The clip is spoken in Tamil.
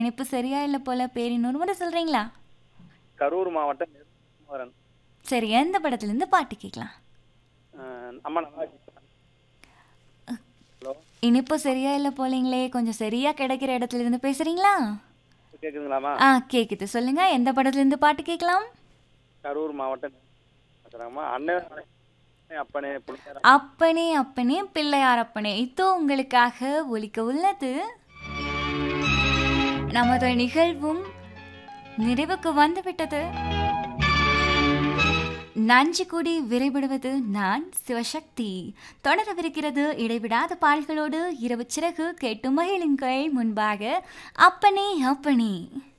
இனிப்பு சரியா இல்ல போல பேர் இன்னொரு முறை சொல்றீங்களா கரூர் மாவட்டம் நெருங்குமரன். சரி எந்த படத்துல இருந்து பாட்டு கேட்கலாம் அஹ் அம்மா நல்லா இருக்கீங்களா? ஹலோ இனிப்பு சரியா இல்ல போலீங்களே கொஞ்சம் சரியா கிடைக்கிற இடத்துல இருந்து பேசுறீங்களா கேக்குதுங்களாம்மா ஆ கேக்குது சொல்லுங்க எந்த படத்துல இருந்து பாட்டு கேட்கலாம் கரூர் மாவட்டம் பேசுறாங்கம்மா அண்ணன் அப்பனே பிள்ளையார அப்பனே அப்பனே பிள்ளையார் அப்பனே இதோ உங்களுக்காக ஒலிக்க உள்ளது நமது நிகழ்வும் நிறைவுக்கு வந்துவிட்டது நஞ்சு கூடி விரைவிடுவது நான் சிவசக்தி தொடரவிருக்கிறது இடைவிடாத பால்களோடு இரவு சிறகு கேட்டு மகிழுங்கள் முன்பாக அப்பனே அப்பனே